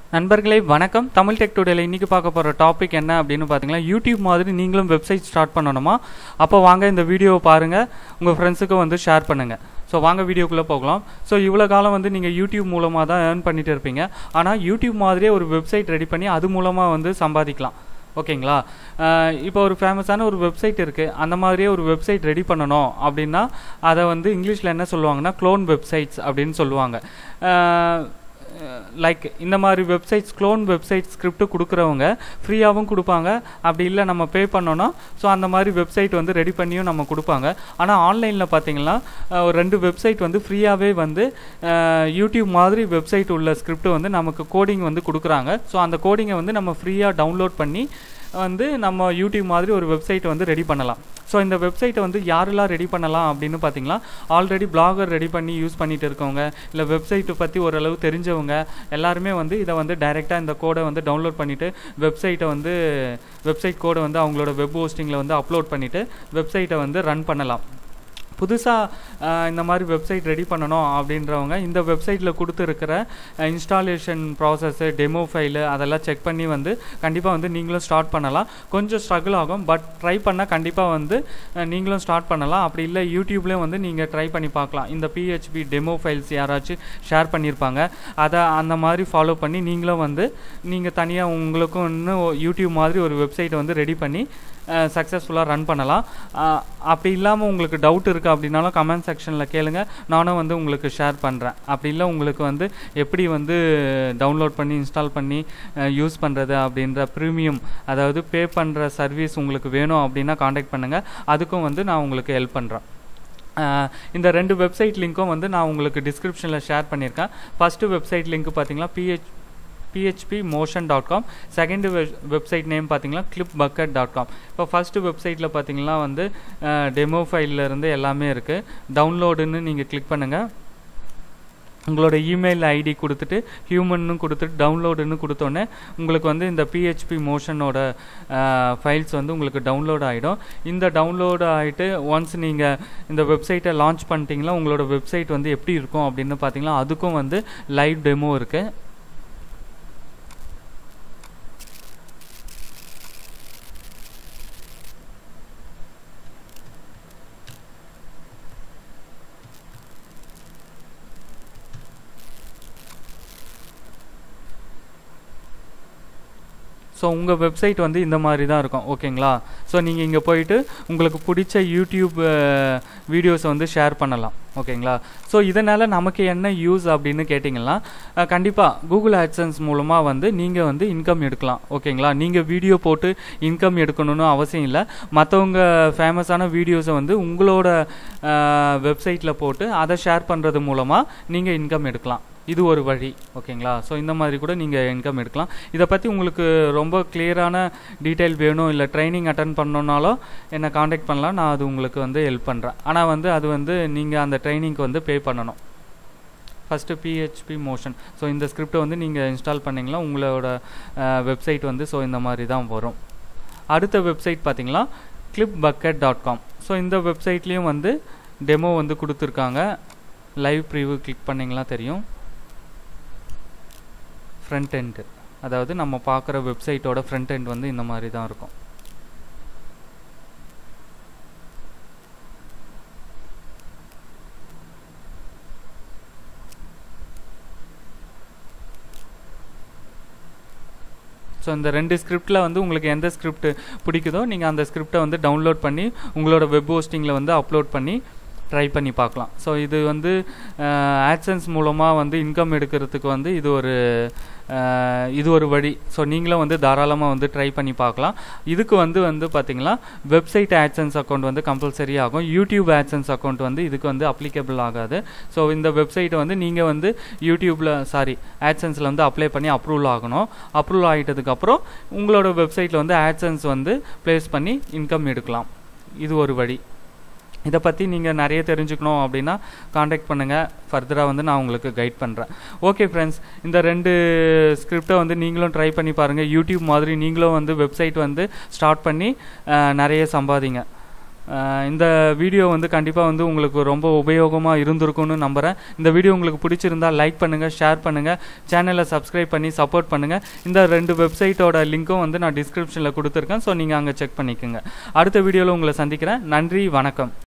நண்பர்களே வணக்கம் தமிழ் டெக் டுடேல இன்னைக்கு பார்க்க போகிற டாபிக் என்ன அப்படின்னு பார்த்தீங்கன்னா யூடியூப் மாதிரி நீங்களும் வெப்சைட் ஸ்டார்ட் பண்ணணுமா அப்போ வாங்க இந்த வீடியோவை பாருங்கள் உங்கள் ஃப்ரெண்ட்ஸுக்கும் வந்து ஷேர் பண்ணுங்கள் ஸோ வாங்க வீடியோக்குள்ளே போகலாம் ஸோ இவ்வளோ காலம் வந்து நீங்கள் யூடியூப் மூலமாக தான் ஏர்ன் பண்ணிட்டு இருப்பீங்க ஆனால் யூடியூப் மாதிரியே ஒரு வெப்சைட் ரெடி பண்ணி அது மூலமாக வந்து சம்பாதிக்கலாம் ஓகேங்களா அஹ் இப்போ ஒரு ஃபேமஸான ஒரு வெப்சைட் இருக்குது அந்த மாதிரியே ஒரு வெப்சைட் ரெடி பண்ணணும் அப்படின்னா அதை வந்து இங்கிலீஷில் என்ன சொல்லுவாங்கன்னா க்ளோன் வெப்சைட்ஸ் அப்படின்னு சொல்லுவாங்க லைக் இந்த மாதிரி வெப்சைட்ஸ் க்ளோன் வெப்சைட் ஸ்கிரிப்ட் கொடுக்குறவங்க ஃப்ரீயாகவும் கொடுப்பாங்க அப்படி இல்லை நம்ம பே பண்ணோன்னா ஸோ அந்த மாதிரி வெப்சைட் வந்து ரெடி பண்ணியும் நம்ம கொடுப்பாங்க ஆனால் ஆன்லைனில் பார்த்தீங்கன்னா அஹ், ஒரு ரெண்டு வெப்சைட் வந்து ஃப்ரீயாகவே வந்து அஹ், யூடியூப் மாதிரி வெப்சைட் உள்ள ஸ்கிரிப்ட் வந்து நமக்கு கோடிங் வந்து கொடுக்குறாங்க ஸோ அந்த கோடிங்கை வந்து நம்ம ஃப்ரீயாக டவுன்லோட் பண்ணி வந்து நம்ம யூடியூப் மாதிரி ஒரு வெப்சைட் வந்து ரெடி பண்ணலாம் ஸோ இந்த வெப்சைட்டை வந்து யாரெல்லாம் ரெடி பண்ணலாம் அப்படின்னு பார்த்தீங்கன்னா ஆல்ரெடி பிளாகர் ரெடி பண்ணி யூஸ் பண்ணிட்டு இருக்கவங்க இல்லை வெப்சைட்டை பற்றி ஓரளவு தெரிஞ்சவங்க எல்லாருமே வந்து இதை வந்து டைரெக்டாக இந்த கோடை வந்து டவுன்லோட் பண்ணிவிட்டு வெப்சைட்டை வந்து வெப்சைட் கோடை வந்து அவங்களோட வெப் ஹோஸ்டிங்கில் வந்து அப்லோட் பண்ணிவிட்டு வெப்சைட்டை வந்து ரன் பண்ணலாம் புதுசாக இந்த மாதிரி வெப்சைட் ரெடி பண்ணணும் அப்படின்றவங்க இந்த வெப்சைட்டில் கொடுத்துருக்கிற இன்ஸ்டாலேஷன் ப்ராசஸ்ஸு டெமோ ஃபைலு அதெல்லாம் செக் பண்ணி வந்து கண்டிப்பாக வந்து நீங்களும் ஸ்டார்ட் பண்ணலாம் கொஞ்சம் ஸ்ட்ரகிள் ஆகும் பட் ட்ரை பண்ணால் கண்டிப்பாக வந்து அஹ், நீங்களும் ஸ்டார்ட் பண்ணலாம் அப்படி இல்லை யூடியூப்லேயும் வந்து நீங்கள் ட்ரை பண்ணி பார்க்கலாம் இந்த பிஹெச்பி டெமோ ஃபைல்ஸ் யாராச்சும் ஷேர் பண்ணியிருப்பாங்க அதை அந்த மாதிரி ஃபாலோ பண்ணி நீங்களும் வந்து நீங்கள் தனியாக உங்களுக்கும் இன்னும் யூடியூப் மாதிரி ஒரு வெப்சைட்டை வந்து ரெடி பண்ணி சக்ஸஸ்ஃபுல்லாக ரன் பண்ணலாம் அஹ், அப்படி இல்லாமல் உங்களுக்கு டவுட் இருக்குது அப்படின்னாலும் கமெண்ட் செக்ஷனில் கேளுங்க நானும் வந்து உங்களுக்கு ஷேர் பண்ணுறேன் அப்படி இல்லை உங்களுக்கு வந்து எப்படி வந்து டவுன்லோட் பண்ணி இன்ஸ்டால் பண்ணி யூஸ் பண்ணுறது அப்படின்ற ப்ரீமியம் அதாவது பே பண்ணுற சர்வீஸ் உங்களுக்கு வேணும் அப்படின்னா காண்டாக்ட் பண்ணுங்கள் அதுக்கும் வந்து நான் உங்களுக்கு ஹெல்ப் பண்ணுறேன் ஆஹ் இந்த ரெண்டு வெப்சைட் லிங்க்கும் வந்து நான் உங்களுக்கு டிஸ்கிரிப்ஷனில் ஷேர் பண்ணியிருக்கேன் ஃபஸ்ட்டு வெப்சைட் லிங்க் பார்த்தீங்கன்னா PH PHP motion dot com second website name பார்த்தீங்கன்னா கிளிப் பக்கெட் டாட் காம் இப்போ ஃபஸ்ட்டு வெப்சைட்டில் பார்த்தீங்கன்னா வந்து டெமோ இருந்து எல்லாமே இருக்குது டவுன்லோடுன்னு நீங்கள் கிளிக் பண்ணுங்கள் உங்களோட இமெயில் ஐடி கொடுத்துட்டு ஹியூமன்னு கொடுத்துட்டு டவுன்லோடுன்னு கொடுத்தோன்னே உங்களுக்கு வந்து இந்த பிஹெச்பி மோஷனோட ஃபைல்ஸ் வந்து உங்களுக்கு டவுன்லோட் ஆகிடும் இந்த டவுன்லோட் ஆகிட்டு ஒன்ஸ் நீங்கள் இந்த வெப்சைட்டை லான்ச் பண்ணிட்டீங்களா உங்களோட வெப்சைட் வந்து எப்படி இருக்கும் அப்படின்னு பார்த்தீங்கன்னா அதுக்கும் வந்து லைவ் டெமோ இருக்குது ஸோ உங்கள் வெப்சைட் வந்து இந்த மாதிரி தான் இருக்கும் ஓகேங்களா ஸோ நீங்கள் இங்கே போயிட்டு உங்களுக்கு பிடிச்ச யூடியூப் வீடியோஸை வந்து ஷேர் பண்ணலாம் ஓகேங்களா ஸோ இதனால் நமக்கு என்ன யூஸ் அப்படின்னு கேட்டிங்கன்னா கண்டிப்பாக கூகுள் ஆட்சன்ஸ் மூலமாக வந்து நீங்கள் வந்து இன்கம் எடுக்கலாம் ஓகேங்களா நீங்கள் வீடியோ போட்டு இன்கம் எடுக்கணும்னு அவசியம் இல்லை மற்றவங்க ஃபேமஸான வீடியோஸை வந்து உங்களோட வெப்சைட்டில் போட்டு அதை ஷேர் பண்ணுறது மூலமாக நீங்கள் இன்கம் எடுக்கலாம் இது ஒரு வழி ஓகேங்களா ஸோ இந்த மாதிரி கூட நீங்கள் இன்கம் எடுக்கலாம் இதை பற்றி உங்களுக்கு ரொம்ப கிளியரான டீட்டெயில் வேணும் இல்லை ட்ரைனிங் அட்டன் பண்ணணுன்னாலும் என்னை காண்டாக்ட் பண்ணலாம் நான் அது உங்களுக்கு வந்து ஹெல்ப் பண்ணுறேன் ஆனால் வந்து அது வந்து நீங்கள் அந்த ட்ரைனிங்க்கு வந்து பே பண்ணணும் ஃபஸ்ட்டு பிஹெச்பி மோஷன் ஸோ இந்த ஸ்கிரிப்டை வந்து நீங்கள் இன்ஸ்டால் பண்ணிங்கன்னா உங்களோட வெப்சைட் வந்து ஸோ இந்த மாதிரி தான் வரும் அடுத்த வெப்சைட் பார்த்தீங்கன்னா clip bucket dot com so இந்த வெப்சைட்லேயும் வந்து டெமோ வந்து கொடுத்துருக்காங்க லைவ் ப்ரீவியூ கிளிக் பண்ணிங்கன்னா தெரியும் ஃப்ரண்ட் எண்டு அதாவது நம்ம பார்க்குற வெப்சைட்டோட ஃப்ரண்ட் எண்ட் வந்து இந்த மாதிரி தான் இருக்கும் ஸோ இந்த ரெண்டு ஸ்கிரிப்டில் வந்து உங்களுக்கு எந்த ஸ்கிரிப்ட் பிடிக்குதோ நீங்கள் அந்த ஸ்கிரிப்டை வந்து டவுன்லோட் பண்ணி உங்களோட வெப் ஹோஸ்டிங்கில் வந்து அப்லோட் பண்ணி ட்ரை பண்ணி பார்க்கலாம் ஸோ இது வந்து ஆட்சன்ஸ் மூலமாக வந்து இன்கம் எடுக்கிறதுக்கு வந்து இது ஒரு அஹ், இது ஒரு வழி ஸோ நீங்களும் வந்து தாராளமாக வந்து ட்ரை பண்ணி பார்க்கலாம் இதுக்கு வந்து வந்து பார்த்தீங்கன்னா வெப்சைட் ஆட்சன்ஸ் அக்கௌண்ட் வந்து கம்பல்சரி ஆகும் யூடியூப் ஆட்சன்ஸ் அக்கௌண்ட் வந்து இதுக்கு வந்து அப்ளிகபிள் ஆகாது ஸோ இந்த வெப்சைட்டை வந்து நீங்கள் வந்து யூடியூப்பில் சாரி ஆட்சன்ஸில் வந்து அப்ளை பண்ணி அப்ரூவல் ஆகணும் அப்ரூவல் ஆகிட்டதுக்கப்புறம் உங்களோட வெப்சைட்டில் வந்து ஆட்சன்ஸ் வந்து ப்ளேஸ் பண்ணி இன்கம் எடுக்கலாம் இது ஒரு வழி இதை பற்றி நீங்கள் நிறைய தெரிஞ்சுக்கணும் அப்படின்னா காண்டாக்ட் பண்ணுங்கள் ஃபர்தராக வந்து நான் உங்களுக்கு கைட் பண்ணுறேன் ஓகே ஃப்ரெண்ட்ஸ் இந்த ரெண்டு ஸ்கிரிப்டை வந்து நீங்களும் ட்ரை பண்ணி பாருங்கள் யூடியூப் மாதிரி நீங்களும் வந்து வெப்சைட் வந்து ஸ்டார்ட் பண்ணி அஹ், நிறைய சம்பாதிங்க அஹ் இந்த வீடியோ வந்து கண்டிப்பாக வந்து உங்களுக்கு ரொம்ப உபயோகமாக இருந்திருக்கும்னு நம்புகிறேன் இந்த வீடியோ உங்களுக்கு பிடிச்சிருந்தா லைக் பண்ணுங்கள் ஷேர் பண்ணுங்கள் சேனலை சப்ஸ்கிரைப் பண்ணி சப்போர்ட் பண்ணுங்கள் இந்த ரெண்டு வெப்சைட்டோட லிங்க்கும் வந்து நான் டிஸ்கிரிப்ஷனில் கொடுத்துருக்கேன் ஸோ நீங்கள் அங்கே செக் பண்ணிக்கோங்க அடுத்த வீடியோவில் உங்களை சந்திக்கிறேன் நன்றி வணக்கம்